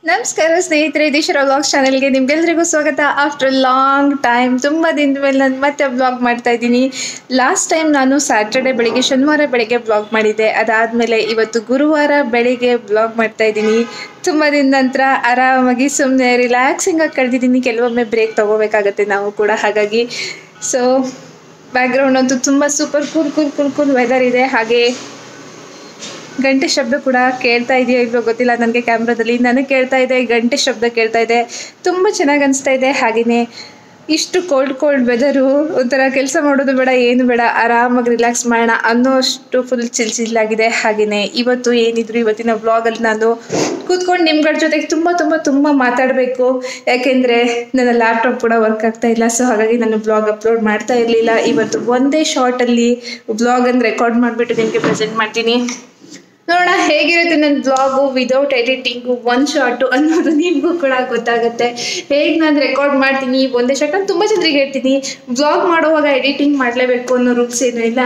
ನಮಸ್ಕಾರ ಸ್ನೇಹಿತರೆ ದಿಶರ ವ್ಲಾಗ್ಸ್ ಚಾನೆಲ್ಗೆ ನಿಮ್ಗೆಲ್ರಿಗೂ ಸ್ವಾಗತ ಆಫ್ಟರ್ ಲಾಂಗ್ ಟೈಮ್ ತುಂಬ ದಿನದ ಮೇಲೆ ನಾನು ಮತ್ತೆ ವ್ಲಾಗ್ ಮಾಡ್ತಾ ಇದ್ದೀನಿ ಲಾಸ್ಟ್ ಟೈಮ್ ನಾನು ಸ್ಯಾಟರ್ಡೆ ಬೆಳಿಗ್ಗೆ ಶನಿವಾರ ಬೆಳಿಗ್ಗೆ ವ್ಲಾಗ್ ಮಾಡಿದ್ದೆ ಅದಾದಮೇಲೆ ಇವತ್ತು ಗುರುವಾರ ಬೆಳಿಗ್ಗೆ ವ್ಲಾಗ್ ಮಾಡ್ತಾ ಇದ್ದೀನಿ ತುಂಬ ದಿನದ ನಂತರ ಆರಾಮಾಗಿ ಸುಮ್ಮನೆ ರಿಲ್ಯಾಕ್ಸಿಂಗ್ ಆಗಿ ಕಳೆದಿದ್ದೀನಿ ಕೆಲವೊಮ್ಮೆ ಬ್ರೇಕ್ ತೊಗೋಬೇಕಾಗತ್ತೆ ನಾವು ಕೂಡ ಹಾಗಾಗಿ ಸೊ ಬ್ಯಾಕ್ಗ್ರೌಂಡ್ ಅಂತೂ ತುಂಬ super cool cool cool cool weather ಇದೆ ಹಾಗೆ ಗಂಟೆ ಶಬ್ದ ಕೂಡ ಕೇಳ್ತಾ ಇದೆಯೋ ಇಲ್ವೋ ಗೊತ್ತಿಲ್ಲ ನನಗೆ ಕ್ಯಾಮ್ರಾದಲ್ಲಿ ನನಗೆ ಕೇಳ್ತಾ ಇದೆ ಗಂಟೆ ಶಬ್ದ ಕೇಳ್ತಾ ಇದೆ ತುಂಬ ಚೆನ್ನಾಗಿ ಅನಿಸ್ತಾ ಇದೆ ಹಾಗೆಯೇ ಇಷ್ಟು ಕೋಲ್ಡ್ ಕೋಲ್ಡ್ ವೆದರು ಒಂಥರ ಕೆಲಸ ಮಾಡೋದು ಬೇಡ ಏನು ಬೇಡ ಆರಾಮಾಗಿ ರಿಲ್ಯಾಕ್ಸ್ ಮಾಡೋಣ ಅನ್ನೋ ಅಷ್ಟು ಫುಲ್ ಚಿಲ್ ಚಿಲ್ಲಾಗಿದೆ ಹಾಗೆಯೇ ಇವತ್ತು ಏನಿದ್ರು ಇವತ್ತಿನ ವ್ಲಾಗಲ್ಲಿ ನಾನು ಕೂತ್ಕೊಂಡು ನಿಮ್ಗಳ ಜೊತೆಗೆ ತುಂಬ ತುಂಬ ತುಂಬ ಮಾತಾಡಬೇಕು ಯಾಕೆಂದರೆ ನನ್ನ ಲ್ಯಾಪ್ಟಾಪ್ ಕೂಡ ವರ್ಕ್ ಆಗ್ತಾ ಇಲ್ಲ ಸೊ ಹಾಗಾಗಿ ನಾನು ಬ್ಲಾಗ್ ಅಪ್ಲೋಡ್ ಮಾಡ್ತಾ ಇರಲಿಲ್ಲ ಇವತ್ತು ಒಂದೇ ಶಾರ್ಟಲ್ಲಿ ವ್ಲಾಗನ್ನು ರೆಕಾರ್ಡ್ ಮಾಡಿಬಿಟ್ಟು ನಿಮಗೆ ಪ್ರೆಸೆಂಟ್ ಮಾಡ್ತೀನಿ ನೋಡೋಣ ಹೇಗಿರುತ್ತೆ ನನ್ನ blog without editing one short ಅನ್ನೋದು ನಿಮಗೂ ಕೂಡ ಗೊತ್ತಾಗುತ್ತೆ ಹೇಗೆ ನಾನು ರೆಕಾರ್ಡ್ ಮಾಡ್ತೀನಿ ಒಂದೇ ಶಾರ್ಟ್ ನಾನು ತುಂಬ ಜನರಿಗೆ ಹೇಳ್ತೀನಿ ಬ್ಲಾಗ್ ಮಾಡುವಾಗ ಎಡಿಟಿಂಗ್ ಮಾಡಲೇಬೇಕು ಅನ್ನೋ ರೂಲ್ಸ್ ಏನೂ ಇಲ್ಲ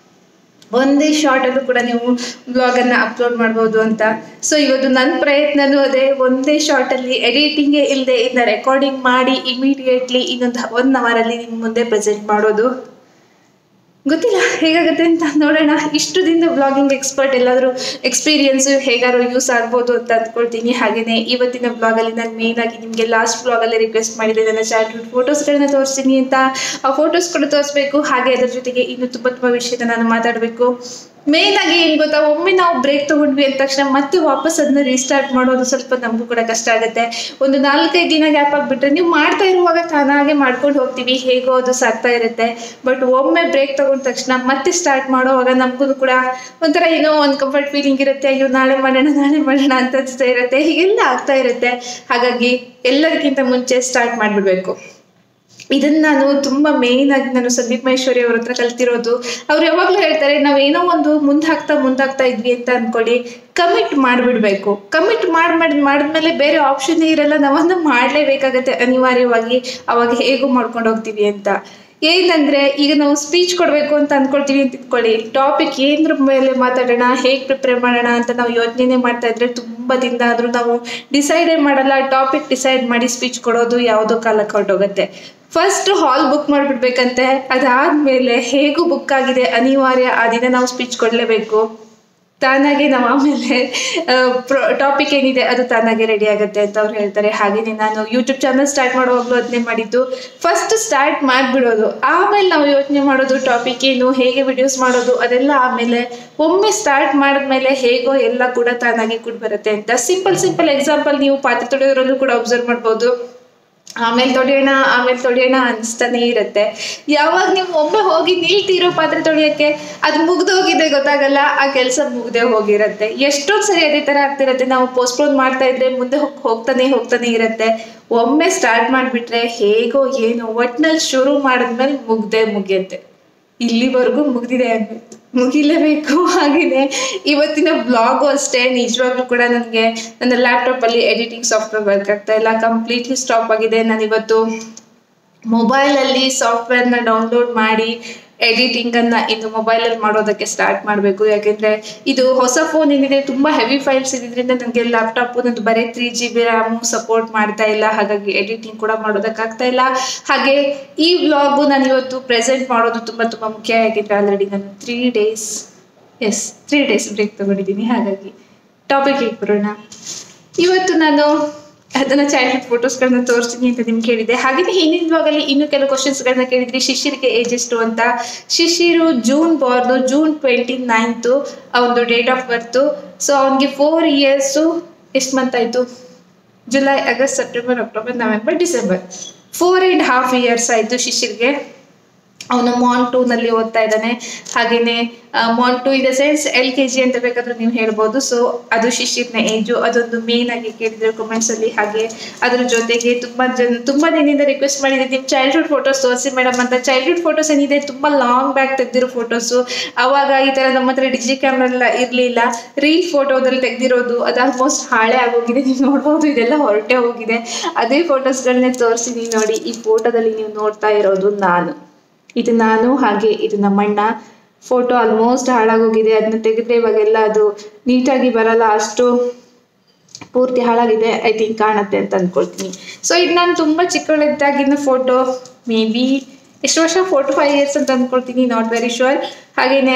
ಒಂದೇ ಶಾರ್ಟಲ್ಲೂ ಕೂಡ ನೀವು ಬ್ಲಾಗನ್ನು ಅಪ್ಲೋಡ್ ಮಾಡ್ಬೋದು ಅಂತ ಸೊ ಇವತ್ತು ನನ್ನ ಪ್ರಯತ್ನನೂ ಅದೇ ಒಂದೇ ಶಾರ್ಟಲ್ಲಿ ಎಡಿಟಿಂಗೇ ಇಲ್ಲದೆ ಇನ್ನು ರೆಕಾರ್ಡಿಂಗ್ ಮಾಡಿ ಇಮಿಡಿಯೇಟ್ಲಿ ಇನ್ನೊಂದು ಒನ್ ಅವರಲ್ಲಿ ನಿಮ್ಮ ಮುಂದೆ ಪ್ರೆಸೆಂಟ್ ಮಾಡೋದು ಗೊತ್ತಿಲ್ಲ ಹೇಗಾಗುತ್ತೆ ಅಂತ ನೋಡೋಣ ಇಷ್ಟು ದಿನದ ಬ್ಲಾಗಿಂಗ್ ಎಕ್ಸ್ಪರ್ಟ್ ಎಲ್ಲಾದರೂ ಎಕ್ಸ್ಪೀರಿಯನ್ಸು ಹೇಗಾದ್ರು ಯೂಸ್ ಆಗ್ಬೋದು ಅಂತ ಅಂದ್ಕೊಳ್ತೀನಿ ಹಾಗೆಯೇ ಇವತ್ತಿನ ಬ್ಲಾಗಲ್ಲಿ ನಾನು ಮೇಯ್ನಾಗಿ ನಿಮಗೆ ಲಾಸ್ಟ್ ಬ್ಲಾಗಲ್ಲಿ ರಿಕ್ವೆಸ್ಟ್ ಮಾಡಿದೆ ನನ್ನ ಚಾಲ್ಡ್ಹುಡ್ ಫೋಟೋಸ್ಗಳನ್ನ ತೋರಿಸ್ತೀನಿ ಅಂತ ಆ ಫೋಟೋಸ್ ಕೂಡ ತೋರಿಸ್ಬೇಕು ಹಾಗೆ ಅದರ ಜೊತೆಗೆ ಇನ್ನು ತುಂಬ ತುಂಬ ವಿಷಯದ ನಾನು ಮಾತಾಡಬೇಕು ಮೇನ್ ಆಗಿ ಏನು ಗೊತ್ತಾ ಒಮ್ಮೆ ನಾವು ಬ್ರೇಕ್ ತಗೊಂಡ್ವಿ ಅಂದ ತಕ್ಷಣ ಮತ್ತೆ ವಾಪಸ್ ಅದನ್ನ ರೀಸ್ಟಾರ್ಟ್ ಮಾಡೋದು ಸ್ವಲ್ಪ ನಮಗೂ ಕೂಡ ಕಷ್ಟ ಆಗುತ್ತೆ ಒಂದು ನಾಲ್ಕೈದು ದಿನ ಗ್ಯಾಪ್ ಆಗಿಬಿಟ್ರೆ ನೀವು ಮಾಡ್ತಾ ಇರುವಾಗ ತಾನಾಗೆ ಮಾಡ್ಕೊಂಡು ಹೋಗ್ತೀವಿ ಹೇಗೋ ಅದು ಸಾಕ್ತಾ ಇರುತ್ತೆ ಬಟ್ ಒಮ್ಮೆ ಬ್ರೇಕ್ ತಗೊಂಡ ತಕ್ಷಣ ಮತ್ತೆ ಸ್ಟಾರ್ಟ್ ಮಾಡೋವಾಗ ನಮಗೂ ಕೂಡ ಒಂಥರ ಏನೋ ಒಂದು ಕಂಫರ್ಟ್ ಫೀಲಿಂಗ್ ಇರುತ್ತೆ ಅಯ್ಯೋ ನಾಳೆ ಮಾಡೋಣ ನಾಳೆ ಮಾಡೋಣ ಅಂತ ಅನಿಸ್ತಾ ಇರುತ್ತೆ ಹೀಗೆಲ್ಲ ಆಗ್ತಾ ಇರುತ್ತೆ ಹಾಗಾಗಿ ಎಲ್ಲದಕ್ಕಿಂತ ಮುಂಚೆ ಸ್ಟಾರ್ಟ್ ಮಾಡಿಬಿಡ್ಬೇಕು ಇದನ್ನ ನಾನು ತುಂಬ ಮೇಯ್ನ್ ಆಗಿ ನಾನು ಸಂದೀಪ್ ಮಹೇಶ್ವರಿ ಅವ್ರ ಹತ್ರ ಕಲ್ತಿರೋದು ಅವ್ರು ಯಾವಾಗಲೂ ಹೇಳ್ತಾರೆ ನಾವು ಏನೋ ಒಂದು ಮುಂದಾಗ್ತಾ ಮುಂದಾಗ್ತಾ ಇದ್ವಿ ಅಂತ ಅನ್ಕೊಳ್ಳಿ ಕಮಿಟ್ ಮಾಡಿಬಿಡ್ಬೇಕು ಕಮಿಟ್ ಮಾಡಿ ಮಾಡಿ ಮಾಡಿದ್ಮೇಲೆ ಬೇರೆ ಆಪ್ಷನ್ ಇರಲ್ಲ ನಾವನ್ನ ಮಾಡಲೇಬೇಕಾಗತ್ತೆ ಅನಿವಾರ್ಯವಾಗಿ ಅವಾಗ ಹೇಗೂ ಮಾಡ್ಕೊಂಡು ಹೋಗ್ತೀವಿ ಅಂತ ಏನಂದ್ರೆ ಈಗ ನಾವು ಸ್ಪೀಚ್ ಕೊಡಬೇಕು ಅಂತ ಅನ್ಕೊಳ್ತೀವಿ ಅಂತ ಇಟ್ಕೊಳ್ಳಿ ಟಾಪಿಕ್ ಏನ್ರ ಮೇಲೆ ಮಾತಾಡೋಣ ಹೇಗೆ ಪ್ರಿಪೇರ್ ಮಾಡೋಣ ಅಂತ ನಾವು ಯೋಚನೆ ಮಾಡ್ತಾ ಇದ್ರೆ ತುಂಬ ದಿನ ಆದರೂ ನಾವು ಡಿಸೈಡೇ ಮಾಡಲ್ಲ ಟಾಪಿಕ್ ಡಿಸೈಡ್ ಮಾಡಿ ಸ್ಪೀಚ್ ಕೊಡೋದು ಯಾವುದೋ ಕಾಲಕ್ಕೆ ಹೊರಟೋಗುತ್ತೆ ಫಸ್ಟ್ ಹಾಲ್ ಬುಕ್ ಮಾಡಿಬಿಡ್ಬೇಕಂತೆ ಅದಾದಮೇಲೆ ಹೇಗೂ ಬುಕ್ ಆಗಿದೆ ಅನಿವಾರ್ಯ ಆ ದಿನ ನಾವು ಸ್ಪೀಚ್ ಕೊಡಲೇಬೇಕು ತಾನಾಗೆ ನಾವು ಆಮೇಲೆ ಟಾಪಿಕ್ ಏನಿದೆ ಅದು ತಾನಾಗೆ ರೆಡಿ ಆಗುತ್ತೆ ಅಂತ ಅವ್ರು ಹೇಳ್ತಾರೆ ಹಾಗೆಯೇ ನಾನು ಯೂಟ್ಯೂಬ್ ಚಾನಲ್ ಸ್ಟಾರ್ಟ್ ಮಾಡುವಾಗಲೂ ಅದನ್ನೇ ಮಾಡಿದ್ದು ಫಸ್ಟ್ ಸ್ಟಾರ್ಟ್ ಮಾಡಿಬಿಡೋದು ಆಮೇಲೆ ನಾವು ಯೋಚನೆ ಮಾಡೋದು ಟಾಪಿಕ್ ಏನು ಹೇಗೆ ವಿಡಿಯೋಸ್ ಮಾಡೋದು ಅದೆಲ್ಲ ಆಮೇಲೆ ಒಮ್ಮೆ ಸ್ಟಾರ್ಟ್ ಮಾಡಿದ್ಮೇಲೆ ಹೇಗೋ ಎಲ್ಲ ಕೂಡ ತಾನಾಗೆ ಕೂಡ ಬರುತ್ತೆ ಅಂತ ಸಿಂಪಲ್ ಸಿಂಪಲ್ ಎಕ್ಸಾಂಪಲ್ ನೀವು ಪಾತ್ರೆ ತೊಳೆಯೋದ್ರಲ್ಲೂ ಕೂಡ ಅಬ್ಸರ್ವ್ ಮಾಡ್ಬೋದು ಆಮೇಲೆ ತೊಳೆಯೋಣ ಆಮೇಲೆ ತೊಳೆಯೋಣ ಅನಿಸ್ತಾನೆ ಇರುತ್ತೆ ಯಾವಾಗ ನೀವು ಒಮ್ಮೆ ಹೋಗಿ ನಿಲ್ತಿರೋ ಪಾತ್ರೆ ತೊಳೆಯೋಕ್ಕೆ ಅದು ಮುಗ್ದು ಹೋಗಿದೆ ಗೊತ್ತಾಗಲ್ಲ ಆ ಕೆಲಸ ಮುಗ್ದೇ ಹೋಗಿರುತ್ತೆ ಎಷ್ಟೊಂದು ಸರಿ ಅದೇ ಥರ ಆಗ್ತಿರುತ್ತೆ ನಾವು ಪೋಸ್ಟ್ಪೋನ್ ಮಾಡ್ತಾ ಇದ್ರೆ ಮುಂದೆ ಹೋಗ್ ಹೋಗ್ತಾನೆ ಹೋಗ್ತಾನೆ ಇರುತ್ತೆ ಒಮ್ಮೆ ಸ್ಟಾರ್ಟ್ ಮಾಡಿಬಿಟ್ರೆ ಹೇಗೋ ಏನು ಒಟ್ನಲ್ಲಿ ಶುರು ಮಾಡಿದ್ಮೇಲೆ ಮುಗ್ದೇ ಮುಗಿಯುತ್ತೆ ಇಲ್ಲಿವರೆಗೂ ಮುಗ್ದಿದೆ ಅನ್ಬೇಕು ಮುಗಿಲೇಬೇಕು ಹಾಗೆಯೇ ಇವತ್ತಿನ ಬ್ಲಾಗು ಅಷ್ಟೇ ನಿಜವಾಗ್ಲೂ ಕೂಡ ನನಗೆ ನನ್ನ ಲ್ಯಾಪ್ಟಾಪಲ್ಲಿ ಎಡಿಟಿಂಗ್ ಸಾಫ್ಟ್ವೇರ್ ವರ್ಕ್ ಆಗ್ತಾ ಇಲ್ಲ ಕಂಪ್ಲೀಟ್ಲಿ ಸ್ಟಾಪ್ ಆಗಿದೆ ನಾನು ಇವತ್ತು ಮೊಬೈಲಲ್ಲಿ ಸಾಫ್ಟ್ವೇರ್ನ ಡೌನ್ಲೋಡ್ ಮಾಡಿ ಎಡಿಟಿಂಗನ್ನು ಇನ್ನು ಮೊಬೈಲಲ್ಲಿ ಮಾಡೋದಕ್ಕೆ ಸ್ಟಾರ್ಟ್ ಮಾಡಬೇಕು ಯಾಕೆಂದರೆ ಇದು ಹೊಸ ಫೋನ್ ಏನಿದೆ ತುಂಬ ಹೆವಿ ಫೈಲ್ಸ್ ಇದ್ದಿದ್ದರಿಂದ ನನಗೆ ಲ್ಯಾಪ್ಟಾಪು ನಂದು ಬರೀ three G B RAM support ಮಾಡ್ತಾ ಇಲ್ಲ ಹಾಗಾಗಿ ಎಡಿಟಿಂಗ್ ಕೂಡ ಮಾಡೋದಕ್ಕಾಗ್ತಾ ಇಲ್ಲ ಹಾಗೆ ಈ ವ್ಲಾಗು ನಾನು ಇವತ್ತು ಪ್ರೆಸೆಂಟ್ ಮಾಡೋದು ತುಂಬ ತುಂಬ ಮುಖ್ಯ ಯಾಕೆಂದರೆ ಆಲ್ರೆಡಿ ನಾನು ತ್ರೀ ಡೇಸ್ ಎಸ್ ತ್ರೀ ಡೇಸ್ ಬ್ರೇಕ್ ತೊಗೊಂಡಿದ್ದೀನಿ ಹಾಗಾಗಿ ಟಾಪಿಕಿಗೆ ಬರೋಣ ಇವತ್ತು ನಾನು ಅದನ್ನ ಚೈಲ್ಡ್ಹುಡ್ ಫೋಟೋಸ್ಗಳನ್ನ ತೋರಿಸ್ತೀನಿ ಅಂತ ನಿಮ್ಗೆ ಕೇಳಿದೆ ಹಾಗೆಯೇ ಹಿಂದಿನ ಬ್ಲಾಗಲ್ಲಿ ಇನ್ನೂ ಕೆಲವು ಕ್ವಶನ್ಸ್ಗಳನ್ನ ಕೇಳಿದ್ರಿ ಶಿಶಿರ್ಗೆ ಏಜ್ ಎಷ್ಟು ಅಂತ Shishir June born June twenty ninth ಅವನದು ಡೇಟ್ ಆಫ್ ಬರ್ತು ಸೊ ಅವನಿಗೆ ಫೋರ್ ಇಯರ್ಸು ಎಷ್ಟು ಮಂತ್ ಆಯಿತು July August September October November December four and half years ಆಯಿತು ಶಿಶಿರ್ಗೆ ಅವನು ಮಾನ್ ಟೂನಲ್ಲಿ ಓದ್ತಾ ಇದ್ದಾನೆ ಹಾಗೆಯೇ ಮಾನ್ ಟು in the sense L K G ಅಂತ ಬೇಕಾದ್ರೂ ನೀವು ಹೇಳ್ಬೋದು ಸೊ ಅದು ಶಿಶಿರ್ನ ಏಜು ಅದೊಂದು ಮೇನ್ ಆಗಿ ಕೇಳಿದ್ರು ಕಮೆಂಟ್ಸಲ್ಲಿ ಹಾಗೆ ಅದ್ರ ಜೊತೆಗೆ ತುಂಬ ಜನ ತುಂಬ ದಿನದಿಂದ ರಿಕ್ವೆಸ್ಟ್ ಮಾಡಿದೆ ನಿಮ್ಮ ಚೈಲ್ಡ್ಹುಡ್ ಫೋಟೋಸ್ ತೋರಿಸಿ ಮೇಡಮ್ ಅಂತ ಚೈಲ್ಡ್ಹುಡ್ ಫೋಟೋಸ್ ಏನಿದೆ ತುಂಬ ಲಾಂಗ್ ಬ್ಯಾಕ್ ತೆಗೆದಿರೋ ಫೋಟೋಸು ಅವಾಗ ಈ ಥರ ನಮ್ಮ ಹತ್ರ ಡಿಜಿ ಕ್ಯಾಮ್ರಾ ಎಲ್ಲ ಇರಲಿಲ್ಲ ರೀಲ್ ಫೋಟೋದಲ್ಲಿ ತೆಗೆದಿರೋದು ಅದು ಆಲ್ಮೋಸ್ಟ್ ಹಾಳೆ ಆಗೋಗಿದೆ ನೀವು ನೋಡ್ಬೋದು ಇದೆಲ್ಲ ಹೊರಟೆ ಹೋಗಿದೆ ಅದೇ ಫೋಟೋಸ್ಗಳನ್ನೇ ತೋರಿಸಿದೀನಿ ನೋಡಿ ಈ ಫೋಟೋದಲ್ಲಿ ನೀವು ನೋಡ್ತಾ ಇರೋದು ನಾನು ಇದು ನಾನು ಹಾಗೆ ಇದು ನಮ್ಮಣ್ಣ ಫೋಟೋ ಆಲ್ಮೋಸ್ಟ್ ಹಾಳಾಗೋಗಿದೆ ಅದನ್ನ ತೆಗೆದ್ರೆ ಇವಾಗೆಲ್ಲ ಅದು ನೀಟಾಗಿ ಬರಲ್ಲ ಅಷ್ಟು ಪೂರ್ತಿ ಹಾಳಾಗಿದೆ ಐ ಥಿಂಕ್ ಕಾಣುತ್ತೆ ಅಂತ ಅಂದ್ಕೊಳ್ತೀನಿ ಸೊ ಇದು ನಾನು ತುಂಬ ಚಿಕ್ಕವಳಿದ್ದಾಗಿನ ಫೋಟೋ ಮೇ ಬಿ ಎಷ್ಟು ವರ್ಷ ಫೋರ್ ಟು ಫೈವ್ ಇಯರ್ಸ್ ಅಂತ ಅಂದ್ಕೊಳ್ತೀನಿ ನಾಟ್ ವೆರಿ ಶೋರ್ ಹಾಗೆಯೇ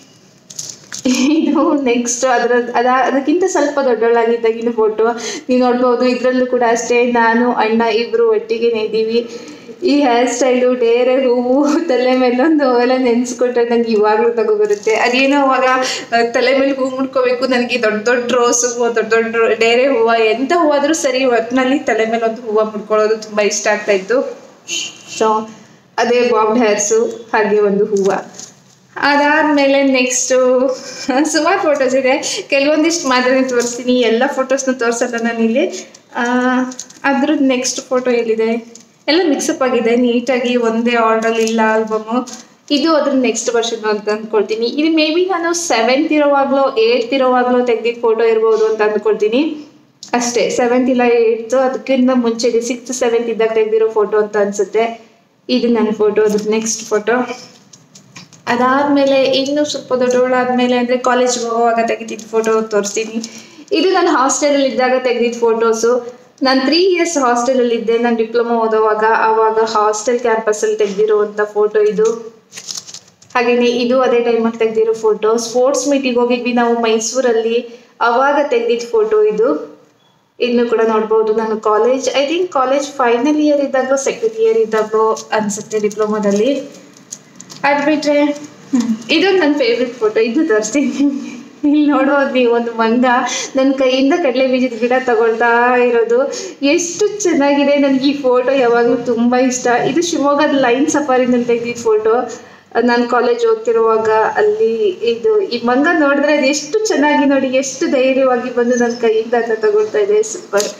ಇದು ನೆಕ್ಸ್ಟ್ ಅದರ ಅದ ಅದಕ್ಕಿಂತ ಸ್ವಲ್ಪ ದೊಡ್ಡವಳಾಗಿದ್ದಾಗಿನ ಫೋಟೋ ನೀವು ನೋಡ್ಬೋದು ಇದರಲ್ಲೂ ಕೂಡ ಅಷ್ಟೇ ನಾನು ಅಣ್ಣ ಇಬ್ಬರು ಒಟ್ಟಿಗೆ ಇದ್ದೀವಿ ಈ ಹೇರ್ ಸ್ಟೈಲು ಡೇರೆ ಹೂವು ತಲೆ ಮೇಲೊಂದು ಅವೆಲ್ಲ ನೆನೆಸ್ಕೊಟ್ರೆ ನಂಗೆ ಇವಾಗಲೂ ತಗೋ ಬರುತ್ತೆ ಅದೇನೋ ಅವಾಗ ಆ, ತಲೆ ಮೇಲೆ ಹೂವು ಮುಡ್ಕೋಬೇಕು ನನಗೆ ದೊಡ್ಡ ದೊಡ್ಡ ರೋಸ್ ಹೂವು ದೊಡ್ಡ ದೊಡ್ಡ ಡೇರೆ ಹೂವು ಎಂಥ ಹೂವಾದರೂ ಸರಿ ಒಟ್ಟಿನಲ್ಲಿ ತಲೆ ಮೇಲೆ ಒಂದು ಹೂವು ಮುಡ್ಕೊಳ್ಳೋದು ತುಂಬ ಇಷ್ಟ ಆಗ್ತಾ ಇತ್ತು ಸೊ ಅದೇ ಬಾಬ್ಡ್ ಹೇರ್ಸು ಹಾಗೆ ಒಂದು ಹೂವು ಅದಾದಮೇಲೆ ನೆಕ್ಸ್ಟು ಸುಮಾರು ಫೋಟೋಸ್ ಇದೆ ಕೆಲವೊಂದಿಷ್ಟು ಮಾತ್ರ ತೋರಿಸ್ತೀನಿ ಎಲ್ಲ ಫೋಟೋಸ್ನ ತೋರಿಸಲ್ಲ ನಾನಿಲ್ಲಿ ಅದ್ರದ್ದು ನೆಕ್ಸ್ಟ್ ಫೋಟೋ ಎಲ್ಲಿದೆ ಎಲ್ಲ ಮಿಕ್ಸಪ್ ಆಗಿದೆ ನೀಟಾಗಿ ಒಂದೇ ಆರ್ಡರ್ ಇಲ್ಲ ಆಲ್ಬಮು ಇದು ಅದ್ರ ನೆಕ್ಸ್ಟ್ ವರ್ಷನ್ ಅಂತ ಅಂದ್ಕೊಳ್ತೀನಿ ಇದು ಮೇ ಬಿ ನಾನು ಸೆವೆಂತ್ ಇರೋವಾಗಲೋ ಏಯ್ತ್ ಇರೋವಾಗಲೋ ತೆಗ್ದಿದ್ದ ಫೋಟೋ ಇರ್ಬೋದು ಅಂತ ಅಂದ್ಕೊಳ್ತೀನಿ ಅಷ್ಟೇ ಸೆವೆಂತ್ ಇಲ್ಲ ಏಯ್ತು ಅದಕ್ಕಿಂತ ಮುಂಚೆ ಇದೆ ಸಿಕ್ಸ್ತ್ ಸೆವೆಂತ್ ಇದ್ದಾಗ ತೆಗ್ದಿರೋ ಫೋಟೋ ಅಂತ ಅನ್ಸುತ್ತೆ ಇದು ನನ್ನ ಫೋಟೋ ಅದ್ರ ನೆಕ್ಸ್ಟ್ ಫೋಟೋ ಅದಾದ್ಮೇಲೆ ಇನ್ನು ಸ್ವಲ್ಪ ದೊಡ್ಡವಳಾದ್ಮೇಲೆ ಅಂದ್ರೆ ಕಾಲೇಜ್ಗೆ ಹೋಗುವಾಗ ತೆಗೆದಿದ್ದ ಫೋಟೋ ತೋರಿಸ್ತೀನಿ ಇದು ನಾನು ಹಾಸ್ಟೆಲಲ್ಲಿ ಇದ್ದಾಗ ತೆಗೆದಿದ್ದ ಫೋಟೋಸು ನಾನು ತ್ರೀ ಇಯರ್ಸ್ ಹಾಸ್ಟೆಲಲ್ಲಿ ಇದ್ದೆ ನಾನು ಡಿಪ್ಲೊಮಾ ಓದುವಾಗ ಆವಾಗ ಹಾಸ್ಟೆಲ್ ಕ್ಯಾಂಪಸಲ್ಲಿ ತೆಗೆದಿರುವಂಥ ಫೋಟೋ ಇದು ಹಾಗೆಯೇ ಇದು ಅದೇ ಟೈಮಲ್ಲಿ ತೆಗೆದಿರೋ ಫೋಟೋ ಸ್ಪೋರ್ಟ್ಸ್ ಮೀಟಿಗೆ ಹೋಗಿದ್ವಿ ನಾವು ಮೈಸೂರಲ್ಲಿ ಅವಾಗ ತೆಗೆದಿದ್ದ ಫೋಟೋ ಇದು ಇನ್ನು ಕೂಡ ನೋಡ್ಬೋದು ನಾನು college I think college final year ಇದ್ದಾಗಲೋ ಸೆಕೆಂಡ್ ಇಯರ್ ಇದ್ದಾಗಲೋ ಅನ್ಸುತ್ತೆ ಡಿಪ್ಲೊಮಾದಲ್ಲಿ ಅದು ಬಿಟ್ರೆ ಇದು ನನ್ನ ಫೇವ್ರೆಟ್ ಫೋಟೋ ಇದು ತೋರಿಸ್ತೀನಿ ಇಲ್ಲಿ ನೋಡ್ಬೋದು ನೀವು ಒಂದು ಮಂಗ ನನ್ನ ಕೈಯಿಂದ ಕಡಲೆ ಬೀಜದ ಗಿಡ ತಗೊಳ್ತಾ ಇರೋದು ಎಷ್ಟು ಚೆನ್ನಾಗಿದೆ ನನಗೆ ಈ ಫೋಟೋ ಯಾವಾಗಲೂ ತುಂಬ ಇಷ್ಟ ಇದು ಶಿವಮೊಗ್ಗದ ಲೈನ್ ಸಫಾರಿನಲ್ಲಿ ತೆಗೆದಿದ್ದ ಫೋಟೋ ನಾನು ಕಾಲೇಜ್ ಓದ್ತಿರುವಾಗ ಅಲ್ಲಿ ಇದು ಈ ಮಂಗ ನೋಡಿದ್ರೆ ಅದು ಎಷ್ಟು ಚೆನ್ನಾಗಿ ನೋಡಿ ಎಷ್ಟು ಧೈರ್ಯವಾಗಿ ಬಂದು ನನ್ನ ಕೈಯಿಂದ ಅದನ್ನ ತಗೊಳ್ತಾ ಇದೆ ಸೂಪರ್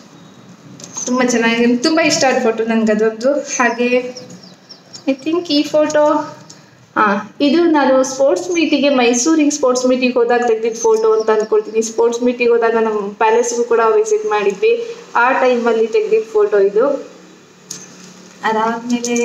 ತುಂಬ ಚೆನ್ನಾಗಿ ತುಂಬ ಇಷ್ಟ ಆದ ಫೋಟೋ ನನಗೆ ಅದೊಂದು ಹಾಗೆ ಐ ಥಿಂಕ್ ಈ ಫೋಟೋ ಹಾಂ ಇದು ನಾನು ಸ್ಪೋರ್ಟ್ಸ್ ಮೀಟಿಗೆ ಮೈಸೂರಿಗೆ ಸ್ಪೋರ್ಟ್ಸ್ ಮೀಟಿಗೆ ಹೋದಾಗ ತೆಗೆದಿದ್ದ ಫೋಟೋ ಅಂತ ಅಂದ್ಕೊಳ್ತೀನಿ ಸ್ಪೋರ್ಟ್ಸ್ ಮೀಟಿಗೆ ಹೋದಾಗ ನಮ್ಮ ಪ್ಯಾಲೇಸ್ಗೂ ಕೂಡ ವಿಸಿಟ್ ಮಾಡಿದ್ವಿ ಆ ಟೈಮಲ್ಲಿ ತೆಗೆದಿದ್ದ ಫೋಟೋ ಇದು ಅದಾದಮೇಲೆ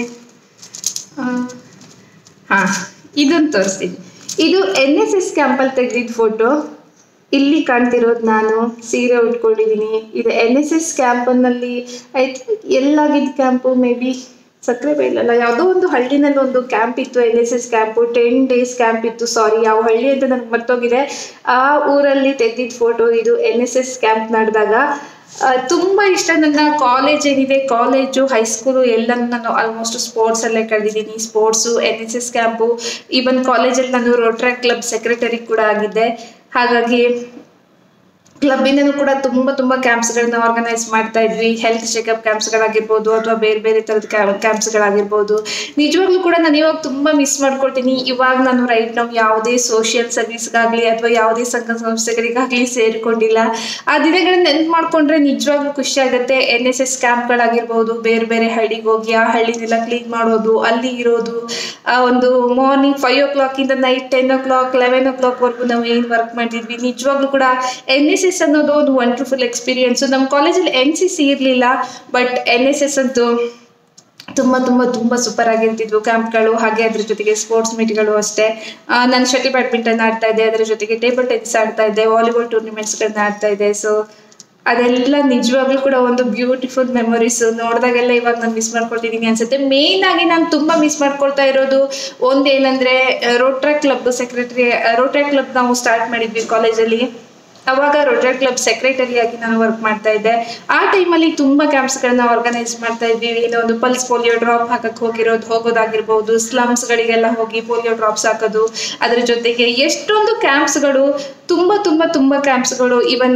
ಹಾಂ ಇದನ್ನು ತೋರಿಸ್ತೀನಿ ಇದು ಎನ್ ಎಸ್ ಎಸ್ ಕ್ಯಾಂಪಲ್ಲಿ ತೆಗೆದಿದ್ದ ಫೋಟೋ ಇಲ್ಲಿ ಕಾಣ್ತಿರೋದು ನಾನು ಸೀರೆ ಉಟ್ಕೊಂಡಿದ್ದೀನಿ ಇದು ಎನ್ ಎಸ್ ಎಸ್ ಕ್ಯಾಂಪನಲ್ಲಿ ಐ ಥಿಂಕ್ ಎಲ್ಲಾಗಿದ್ದ ಕ್ಯಾಂಪು ಮೇ ಬಿ ಸಕ್ಕರೆ ಬೈಲಲ್ಲ ಯಾವುದೋ ಒಂದು ಹಳ್ಳಿನಲ್ಲಿ ಒಂದು ಕ್ಯಾಂಪ್ ಇತ್ತು N S S camp ten days camp ಇತ್ತು ಸಾರಿ ಯಾವ ಹಳ್ಳಿ ಅಂತ ನನಗೆ ಮರ್ತೋಗಿದೆ ಆ ಊರಲ್ಲಿ ತೆಗೆದಿದ್ದ ಫೋಟೋ ಇದು ಎನ್ ಎಸ್ ಎಸ್ ಕ್ಯಾಂಪ್ ನಡೆದಾಗ ಆ, ತುಂಬಾ ಇಷ್ಟ ನನ್ನ ಕಾಲೇಜ್ ಏನಿದೆ ಕಾಲೇಜು ಹೈಸ್ಕೂಲು ಎಲ್ಲನೂ ನಾನು ಆಲ್ಮೋಸ್ಟ್ ಸ್ಪೋರ್ಟ್ಸ್ ಅಲ್ಲೇ ಕಳೆದಿದ್ದೀನಿ sports N S S camp even ಕಾಲೇಜಲ್ಲಿ ನಾನು ರೋಟ್ರಾಕ್ ಕ್ಲಬ್ ಸೆಕ್ರೆಟರಿ ಕೂಡ ಆಗಿದ್ದೆ ಹಾಗಾಗಿ ಕ್ಲಬ್ಬಿಂದನೂ ಕೂಡ ತುಂಬ ತುಂಬ ಕ್ಯಾಂಪ್ಸ್ಗಳನ್ನ ಆರ್ಗನೈಸ್ ಮಾಡ್ತಾ ಇದ್ವಿ ಹೆಲ್ತ್ ಚೆಕಪ್ ಕ್ಯಾಂಪ್ಸ್ಗಳಾಗಿರ್ಬೋದು ಅಥವಾ ಬೇರೆ ಬೇರೆ ಥರದ ಕ್ಯಾಂಪ್ಸ್ಗಳಾಗಿರ್ಬೋದು ನಿಜವಾಗ್ಲೂ ಕೂಡ ನಾನು ಇವಾಗ ತುಂಬ ಮಿಸ್ ಮಾಡ್ಕೊಳ್ತೀನಿ ಇವಾಗ ನಾನು ರೈಟ್ ನಾವು ಯಾವುದೇ ಸೋಷಿಯಲ್ ಸರ್ವಿಸ್ಗಾಗಲಿ ಅಥವಾ ಯಾವುದೇ ಸಂಘ ಸಂಸ್ಥೆಗಳಿಗಾಗಲಿ ಸೇರಿಕೊಂಡಿಲ್ಲ ಆ ದಿನಗಳನ್ನ ನೆನ್ಪು ಮಾಡ್ಕೊಂಡ್ರೆ ನಿಜವಾಗ್ಲೂ ಖುಷಿ ಆಗುತ್ತೆ ಎನ್ ಎಸ್ ಎಸ್ ಕ್ಯಾಂಪ್ಗಳಾಗಿರ್ಬೋದು ಬೇರೆ ಬೇರೆ ಹಳ್ಳಿಗೆ ಹೋಗಿ ಆ ಹಳ್ಳಿನೆಲ್ಲ ಕ್ಲೀನ್ ಮಾಡೋದು ಅಲ್ಲಿ ಇರೋದು ಆ ಒಂದು ಮಾರ್ನಿಂಗ್ ಫೈವ್ ಓ ಕ್ಲಾಕಿಂದ night ten o'clock eleven ಓ ಕ್ಲಾಕ್ವರೆಗೂ ನಾವು ಏನು ವರ್ಕ್ ಮಾಡಿದ್ವಿ ನಿಜವಾಗ್ಲೂ ಕೂಡ ಎನ್ ಎಸ್ ಎಸ್ ಅನ್ನೋದು ಒಂದು ವಂಡರ್ಫುಲ್ ಎಕ್ಸ್ಪೀರಿಯನ್ಸು ನಮ್ಮ ಕಾಲೇಜಲ್ಲಿ ಎನ್ ಸಿ ಸಿ ಇರಲಿಲ್ಲ ಬಟ್ ಎನ್ ಎಸ್ ಎಸ್ ಅಂತೂ ತುಂಬ ತುಂಬ ತುಂಬ ಸೂಪರ್ ಆಗಿರ್ತಿದ್ವು ಕ್ಯಾಂಪ್ಗಳು ಹಾಗೆ ಅದ್ರ ಜೊತೆಗೆ ಸ್ಪೋರ್ಟ್ಸ್ ಮೀಟ್ಗಳು ಅಷ್ಟೇ ನಾನು ಶಟಲ್ ಬ್ಯಾಡ್ಮಿಂಟನ್ ಆಡ್ತಾ ಇದ್ದೆ ಅದ್ರ ಜೊತೆಗೆ ಟೇಬಲ್ ಟೆನ್ನಿಸ್ ಆಡ್ತಾ ಇದ್ದೆ ವಾಲಿಬಾಲ್ ಟೂರ್ನಿಮೆಂಟ್ಸ್ಗಳನ್ನ ಆಡ್ತಾ ಇದ್ದೆ ಸೊ ಅದೆಲ್ಲ ನಿಜವಾಗ್ಲೂ ಕೂಡ ಒಂದು ಬ್ಯೂಟಿಫುಲ್ ಮೆಮೊರೀಸ್ ನೋಡಿದಾಗೆಲ್ಲ ಇವಾಗ ನಾನು ಮಿಸ್ ಮಾಡ್ಕೊಳ್ತಿದ್ದೀನಿ ಅನ್ಸುತ್ತೆ ಮೇನ್ ಆಗಿ ನಾನು ತುಂಬಾ ಮಿಸ್ ಮಾಡ್ಕೊಳ್ತಾ ಇರೋದು ಒಂದೇನಂದ್ರೆ Rotaract club secretary Rotaract club ನಾವು ಸ್ಟಾರ್ಟ್ ಮಾಡಿದ್ವಿ ಕಾಲೇಜಲ್ಲಿ ಅವಾಗ ರೋಟ್ರಾ ಕ್ಲಬ್ ಸೆಕ್ರೆಟರಿ ಆಗಿ ನಾನು ವರ್ಕ್ ಮಾಡ್ತಾ ಇದ್ದೆ ಆ ಟೈಮಲ್ಲಿ ತುಂಬಾ ಕ್ಯಾಂಪ್ಸ್ಗಳನ್ನ ಆರ್ಗನೈಸ್ ಮಾಡ್ತಾ ಇದ್ವಿ ಏನೋ ಒಂದು ಪಲ್ಸ್ ಪೋಲಿಯೋ ಡ್ರಾಪ್ ಹಾಕಕ್ ಹೋಗಿರೋದು ಹೋಗೋದಾಗಿರ್ಬೋದು ಸ್ಲಮ್ಸ್ಗಳಿಗೆಲ್ಲ ಹೋಗಿ ಪೋಲಿಯೋ ಡ್ರಾಪ್ಸ್ ಹಾಕೋದು ಅದ್ರ ಜೊತೆಗೆ ಎಷ್ಟೊಂದು ಕ್ಯಾಂಪ್ಸ್ಗಳು ತುಂಬಾ ತುಂಬಾ ತುಂಬಾ ಕ್ಯಾಂಪ್ಸ್ಗಳು ಇವನ್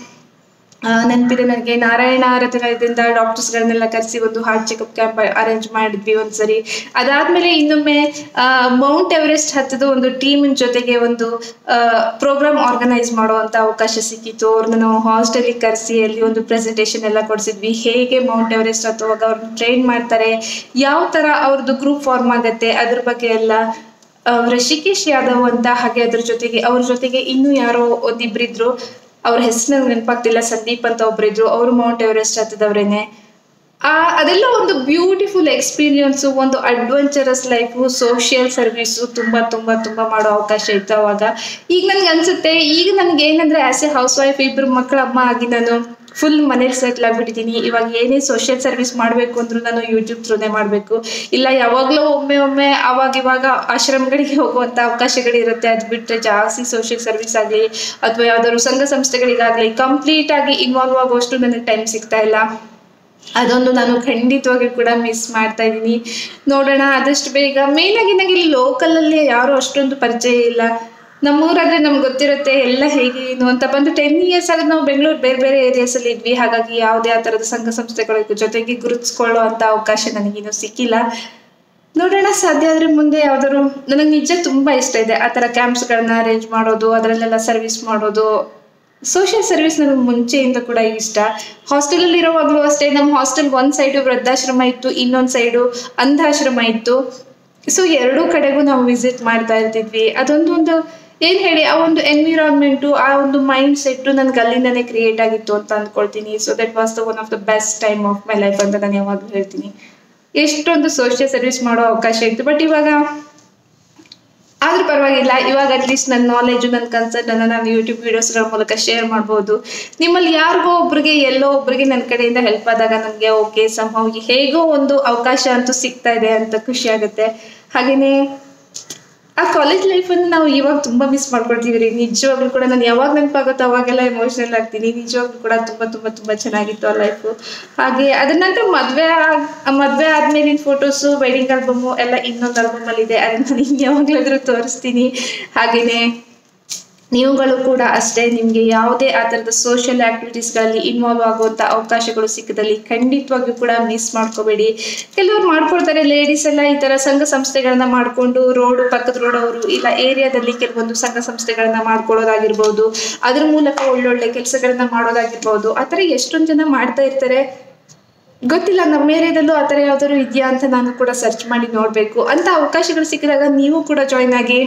ನೆನಪಿದೆ ನನಗೆ ನಾರಾಯಣ ರತ್ನದಿಂದ ಡಾಕ್ಟರ್ಸ್ಗಳನ್ನೆಲ್ಲ ಕರೆಸಿ ಒಂದು ಹಾರ್ಟ್ ಚೆಕಪ್ ಕ್ಯಾಂಪ್ ಅರೇಂಜ್ ಮಾಡಿದ್ವಿ ಒಂದ್ಸರಿ ಅದಾದ್ಮೇಲೆ ಇನ್ನೊಮ್ಮೆ ಮೌಂಟ್ ಎವರೆಸ್ಟ್ ಹತ್ತದ ಒಂದು ಟೀಮಿನ ಜೊತೆಗೆ ಒಂದು ಪ್ರೋಗ್ರಾಮ್ ಆರ್ಗನೈಸ್ ಮಾಡುವಂತ ಅವಕಾಶ ಸಿಕ್ಕಿತ್ತು ಅವ್ರನ್ನ ನಾವು ಹಾಸ್ಟೆಲಿಗೆ ಕರೆಸಿ ಅಲ್ಲಿ ಒಂದು ಪ್ರೆಸೆಂಟೇಷನ್ ಎಲ್ಲ ಕೊಡಿಸಿದ್ವಿ ಹೇಗೆ ಮೌಂಟ್ ಎವರೆಸ್ಟ್ ಹತ್ತುವಾಗ ಅವ್ರನ್ನ ಟ್ರೈನ್ ಮಾಡ್ತಾರೆ ಯಾವ ತರ ಅವ್ರದ್ದು ಗ್ರೂಪ್ ಫಾರ್ಮ್ ಆಗುತ್ತೆ ಅದ್ರ ಬಗ್ಗೆ ಎಲ್ಲ ಆ, ಋಷಿಕೇಶ್ ಯಾದವ್ ಅಂತ ಹಾಗೆ ಅದ್ರ ಜೊತೆಗೆ ಅವ್ರ ಜೊತೆಗೆ ಇನ್ನೂ ಯಾರೋ ಒಂದಿಬ್ರಿದ್ರು ಅವ್ರ ಹೆಸರು ನೆನಪಾಗ್ತಿಲ್ಲ ಸಂದೀಪ್ ಅಂತ ಒಬ್ರಿದ್ರು ಅವರು ಮೌಂಟ್ ಎವರೆಸ್ಟ್ ಹತ್ತದವ್ರೇನೆ ಆ ಅದೆಲ್ಲ ಒಂದು ಬ್ಯೂಟಿಫುಲ್ ಎಕ್ಸ್ಪೀರಿಯನ್ಸು ಒಂದು ಅಡ್ವೆಂಚರಸ್ ಲೈಫು ಸೋಷಿಯಲ್ ಸರ್ವಿಸು ತುಂಬ ತುಂಬ ತುಂಬ ಮಾಡೋ ಅವಕಾಶ ಇತ್ತು ಅವಾಗ ಈಗ ನನಗೆ ಅನ್ಸುತ್ತೆ ಈಗ ನನಗೆ ಏನಂದ್ರೆ ಆಸ್ ಎ ಹೌಸ್ ವೈಫ್ ಇಬ್ಬರು ಮಕ್ಕಳ ಅಮ್ಮ ಆಗಿ ನಾನು ಫುಲ್ ಮನೇಲಿ ಸೆಟ್ಲ್ ಆಗಿಬಿಟ್ಟಿದ್ದೀನಿ ಇವಾಗ ಏನೇ ಸೋಷಿಯಲ್ ಸರ್ವಿಸ್ ಮಾಡಬೇಕು ಅಂದ್ರೂ ನಾನು ಯೂಟ್ಯೂಬ್ ಥ್ರೂನೇ ಮಾಡಬೇಕು ಇಲ್ಲ ಯಾವಾಗಲೂ ಒಮ್ಮೆ ಒಮ್ಮೆ ಅವಾಗ ಇವಾಗ ಆಶ್ರಮಗಳಿಗೆ ಹೋಗುವಂಥ ಅವಕಾಶಗಳಿರುತ್ತೆ ಅದು ಬಿಟ್ಟರೆ ಜಾಸ್ತಿ ಸೋಷಿಯಲ್ ಸರ್ವಿಸ್ ಆಗಲಿ ಅಥವಾ ಯಾವ್ದಾದ್ರು ಸಂಘ ಸಂಸ್ಥೆಗಳಿಗಾಗಲಿ ಕಂಪ್ಲೀಟ್ ಆಗಿ ಇನ್ವಾಲ್ವ್ ಆಗುವಷ್ಟು ನನಗೆ ಟೈಮ್ ಸಿಗ್ತಾ ಇಲ್ಲ ಅದೊಂದು ನಾನು ಖಂಡಿತವಾಗಿ ಕೂಡ ಮಿಸ್ ಮಾಡ್ತಾ ಇದ್ದೀನಿ ನೋಡೋಣ ಆದಷ್ಟು ಬೇಗ ಮೇಯ್ನಾಗಿ ನನಗೆ ಇಲ್ಲಿ ಲೋಕಲಲ್ಲಿ ಯಾರೂ ಅಷ್ಟೊಂದು ಪರಿಚಯ ಇಲ್ಲ ನಮ್ಮೂರಾದ್ರೆ ನಮ್ಗೆ ಗೊತ್ತಿರುತ್ತೆ ಎಲ್ಲ ಹೇಗೆ ಏನು ಅಂತ ಬಂದು ಟೆನ್ ಇಯರ್ಸ್ ಆದ್ರೆ ನಾವು ಬೆಂಗಳೂರು ಬೇರೆ ಬೇರೆ ಏರಿಯಾಸಲ್ಲಿ ಇದ್ವಿ ಹಾಗಾಗಿ ಯಾವುದೇ ಆ ಥರದ ಸಂಘ ಸಂಸ್ಥೆಗಳ ಜೊತೆಗೆ ಗುರುತಿಸ್ಕೊಳ್ಳೋ ಅಂತ ಅವಕಾಶ ನನಗಿನ್ನೂ ಸಿಕ್ಕಿಲ್ಲ ನೋಡೋಣ ಸಾಧ್ಯ ಆದರೆ ಮುಂದೆ ಯಾವ್ದಾದ್ರು ನನಗೆ ನಿಜ ತುಂಬ ಇಷ್ಟ ಇದೆ ಆ ಥರ ಕ್ಯಾಂಪ್ಸ್ಗಳನ್ನ ಅರೇಂಜ್ ಮಾಡೋದು ಅದರಲ್ಲೆಲ್ಲ ಸರ್ವಿಸ್ ಮಾಡೋದು ಸೋಷಿಯಲ್ ಸರ್ವಿಸ್ ನನಗೆ ಮುಂಚೆಯಿಂದ ಕೂಡ ಇಷ್ಟ ಹಾಸ್ಟೆಲಲ್ಲಿ ಇರೋವಾಗಲೂ ಅಷ್ಟೇ ನಮ್ಮ ಹಾಸ್ಟೆಲ್ ಒಂದು ಸೈಡು ವೃದ್ಧಾಶ್ರಮ ಇತ್ತು ಇನ್ನೊಂದು ಸೈಡು ಅಂಧಾಶ್ರಮ ಇತ್ತು ಸೊ ಎರಡೂ ಕಡೆಗೂ ನಾವು ವಿಸಿಟ್ ಮಾಡ್ತಾ ಇರ್ತಿದ್ವಿ ಅದೊಂದು ಒಂದು ಏನು ಹೇಳಿ ಆ ಒಂದು ಎನ್ವಿರಾನ್ಮೆಂಟು ಆ ಒಂದು ಮೈಂಡ್ ಸೆಟ್ಟು ನನಗೆ ಅಲ್ಲಿಂದನೇ ಕ್ರಿಯೇಟ್ ಆಗಿತ್ತು ಅಂತ ಅಂದ್ಕೊಳ್ತೀನಿ so that was the one of the best time of my life ಅಂತ ನಾನು ಯಾವಾಗಲೂ ಹೇಳ್ತೀನಿ ಎಷ್ಟೊಂದು ಸೋಷಿಯಲ್ ಸರ್ವಿಸ್ ಮಾಡೋ ಅವಕಾಶ ಇತ್ತು ಬಟ್ ಇವಾಗ ಆದ್ರೂ ಪರವಾಗಿಲ್ಲ ಇವಾಗ ಅಟ್ಲೀಸ್ಟ್ ನನ್ನ ನಾಲೆಜು ನನ್ನ ಕನ್ಸರ್ಟನ್ನು ನಾನು ಯೂಟ್ಯೂಬ್ ವೀಡಿಯೋಸ್ಗಳ ಮೂಲಕ ಶೇರ್ ಮಾಡ್ಬೋದು ನಿಮ್ಮಲ್ಲಿ ಯಾರಿಗೋ ಒಬ್ರಿಗೆ ಎಲ್ಲೋ ಒಬ್ರಿಗೆ ನನ್ನ ಕಡೆಯಿಂದ ಹೆಲ್ಪ್ ಆದಾಗ ನನಗೆ ಓಕೆ ಸಂಭವ ಹೇಗೋ ಒಂದು ಅವಕಾಶ ಅಂತೂ ಸಿಗ್ತಾ ಇದೆ ಅಂತ ಖುಷಿ ಆಗುತ್ತೆ ಹಾಗೆಯೇ ಆ ಕಾಲೇಜ್ ಲೈಫನ್ನು ನಾವು ಇವಾಗ ತುಂಬ ಮಿಸ್ ಮಾಡ್ಕೊಳ್ತೀವಿ ರೀ ನಿಜವಾಗ್ಲೂ ಕೂಡ ನಾನು ಯಾವಾಗ ನೆನಪಾಗುತ್ತೋ ಅವಾಗೆಲ್ಲ ಎಮೋಷನಲ್ ಆಗ್ತೀನಿ ನಿಜವಾಗ್ಲೂ ಕೂಡ ತುಂಬ ತುಂಬ ತುಂಬ ಚೆನ್ನಾಗಿತ್ತು ಆ ಲೈಫು ಹಾಗೆ ಅದ್ರ ನಂತರ ಮದುವೆ ಮದುವೆ ಆದ್ಮೇಲಿನ ಫೋಟೋಸು ವೆಡ್ಡಿಂಗ್ ಆಲ್ಬಮು ಎಲ್ಲ ಇನ್ನೊಂದು ಆಲ್ಬಮಲ್ಲಿ ಇದೆ ಅದನ್ನ ನಾನು ಇನ್ಯಾವಾಗಲಾದ್ರೂ ತೋರಿಸ್ತೀನಿ ಹಾಗೆಯೇ ನೀವುಗಳು ಕೂಡ ಅಷ್ಟೇ ನಿಮಗೆ ಯಾವುದೇ ಆ ಥರದ ಸೋಷಿಯಲ್ ಆ್ಯಕ್ಟಿವಿಟೀಸ್ಗಳಲ್ಲಿ ಇನ್ವಾಲ್ವ್ ಆಗುವಂಥ ಅವಕಾಶಗಳು ಸಿಕ್ಕದಲ್ಲಿ ಖಂಡಿತವಾಗಿಯೂ ಕೂಡ ಮಿಸ್ ಮಾಡ್ಕೋಬೇಡಿ ಕೆಲವರು ಮಾಡ್ಕೊಳ್ತಾರೆ ಲೇಡೀಸ್ ಎಲ್ಲ ಈ ಥರ ಸಂಘ ಸಂಸ್ಥೆಗಳನ್ನ ಮಾಡಿಕೊಂಡು ರೋಡು ಪಕ್ಕದ ರೋಡ್ ಅವರು ಇಲ್ಲ ಏರಿಯಾದಲ್ಲಿ ಕೆಲವೊಂದು ಸಂಘ ಸಂಸ್ಥೆಗಳನ್ನ ಮಾಡ್ಕೊಳ್ಳೋದಾಗಿರ್ಬೋದು ಅದ್ರ ಮೂಲಕ ಒಳ್ಳೊಳ್ಳೆ ಕೆಲಸಗಳನ್ನ ಮಾಡೋದಾಗಿರ್ಬೋದು ಆ ಥರ ಎಷ್ಟೊಂದು ಜನ ಮಾಡ್ತಾ ಇರ್ತಾರೆ ಗೊತ್ತಿಲ್ಲ ನಮ್ಮ ಏರಿಯಾದಲ್ಲೂ ಆ ಥರ ಯಾವ್ದಾದ್ರು ಇದೆಯಾ ಅಂತ ನಾನು ಕೂಡ ಸರ್ಚ್ ಮಾಡಿ ನೋಡಬೇಕು ಅಂತ ಅವಕಾಶಗಳು ಸಿಕ್ಕಿದಾಗ ನೀವು ಕೂಡ ಜಾಯ್ನ್ ಆಗಿ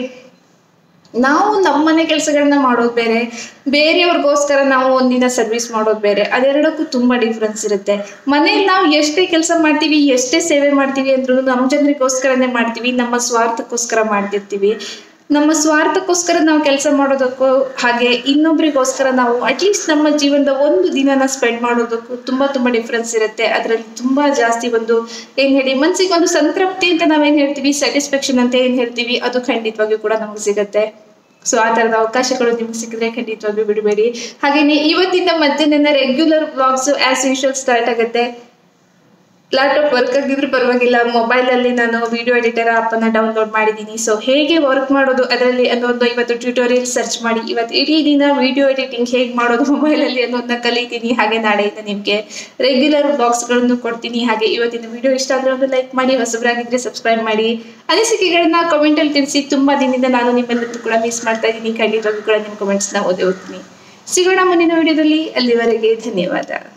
ನಾವು ನಮ್ಮನೆ ಕೆಲಸಗಳನ್ನ ಮಾಡೋದು ಬೇರೆ ಬೇರೆಯವ್ರಿಗೋಸ್ಕರ ನಾವು ಒಂದಿನ ಸರ್ವಿಸ್ ಮಾಡೋದು ಬೇರೆ ಅದೆರಡಕ್ಕೂ ತುಂಬ ಡಿಫ್ರೆನ್ಸ್ ಇರುತ್ತೆ ಮನೇಲಿ ನಾವು ಎಷ್ಟೇ ಕೆಲಸ ಮಾಡ್ತೀವಿ ಎಷ್ಟೇ ಸೇವೆ ಮಾಡ್ತೀವಿ ಅಂದ್ರೂ ನಮ್ಮ ಜನರಿಗೋಸ್ಕರನೇ ಮಾಡ್ತೀವಿ ನಮ್ಮ ಸ್ವಾರ್ಥಕ್ಕೋಸ್ಕರ ಮಾಡ್ತಿರ್ತೀವಿ ನಮ್ಮ ಸ್ವಾರ್ಥಕ್ಕೋಸ್ಕರ ನಾವು ಕೆಲಸ ಮಾಡೋದಕ್ಕೂ ಹಾಗೆ ಇನ್ನೊಬ್ರಿಗೋಸ್ಕರ ನಾವು ಅಟ್ಲೀಸ್ಟ್ ನಮ್ಮ ಜೀವನದ ಒಂದು ದಿನನ ಸ್ಪೆಂಡ್ ಮಾಡೋದಕ್ಕೂ ತುಂಬ ತುಂಬ ಡಿಫ್ರೆನ್ಸ್ ಇರುತ್ತೆ ಅದರಲ್ಲಿ ತುಂಬ ಜಾಸ್ತಿ ಒಂದು ಏನು ಹೇಳಿ ಮನಸ್ಸಿಗೆ ಒಂದು ಸಂತೃಪ್ತಿ ಅಂತ ನಾವೇನು ಹೇಳ್ತೀವಿ ಸ್ಯಾಟಿಸ್ಫ್ಯಾಕ್ಷನ್ ಅಂತ ಏನು ಹೇಳ್ತೀವಿ ಅದು ಖಂಡಿತವಾಗಿಯೂ ಕೂಡ ನಮಗೆ ಸಿಗುತ್ತೆ ಸೊ ಆ ಥರದ ಅವಕಾಶಗಳು ನಿಮ್ಗೆ ಸಿಕ್ಕಿದ್ರೆ ಖಂಡಿತವಾಗಿಯೂ ಬಿಡಬೇಡಿ ಹಾಗೆಯೇ ಇವತ್ತಿಂದ ಮತ್ತೆ ನನ್ನ regular blogs as usual start ಆಗುತ್ತೆ ಲ್ಯಾಪ್ಟಾಪ್ ವರ್ಕ್ ಆಗಿದ್ರು ಪರವಾಗಿಲ್ಲ ಮೊಬೈಲಲ್ಲಿ ನಾನು ವಿಡಿಯೋ ಎಡಿಟರ್ ಆ್ಯಪನ್ನು ಡೌನ್ಲೋಡ್ ಮಾಡಿದ್ದೀನಿ ಸೊ ಹೇಗೆ ವರ್ಕ್ ಮಾಡೋದು ಅದರಲ್ಲಿ ಅನ್ನೋದು ಇವತ್ತು ಟ್ಯೂಟೋರಿಯಲ್ ಸರ್ಚ್ ಮಾಡಿ ಇವತ್ತು ಇಡೀ ದಿನ ವಿಡಿಯೋ ಎಡಿಟಿಂಗ್ ಹೇಗೆ ಮಾಡೋದು ಮೊಬೈಲಲ್ಲಿ ಅನ್ನೋದನ್ನ ಕಲಿತೀನಿ ಹಾಗೆ ನಾಳೆಯಿಂದ ನಿಮಗೆ ರೆಗ್ಯುಲರ್ ಬ್ಲಾಗ್ಸ್ಗಳನ್ನು ಕೊಡ್ತೀನಿ ಹಾಗೆ ಇವತ್ತಿನ ವಿಡಿಯೋ ಇಷ್ಟ ಆದರೆ ಒಂದು ಲೈಕ್ ಮಾಡಿ ಹೊಸಬರಾಗಿದ್ದರೆ ಸಬ್ಸ್ಕ್ರೈಬ್ ಮಾಡಿ ಅನಿಸಿಕೆಗಳನ್ನ ಕಮೆಂಟಲ್ಲಿ ತಿಳಿಸಿ ತುಂಬ ದಿನದಿಂದ ನಾನು ನಿಮ್ಮೆಲ್ಲರೂ ಕೂಡ ಮಿಸ್ ಮಾಡ್ತಾ ಇದ್ದೀನಿ ಖಂಡಿತವಾಗ್ಲೂ ಕೂಡ ನಿಮ್ಮ ಕಮೆಂಟ್ಸ್ನ ಓದಿ ಓದ್ತೀನಿ ಸಿಗೋಣ ಮುಂದಿನ ವಿಡಿಯೋದಲ್ಲಿ ಅಲ್ಲಿವರೆಗೆ ಧನ್ಯವಾದ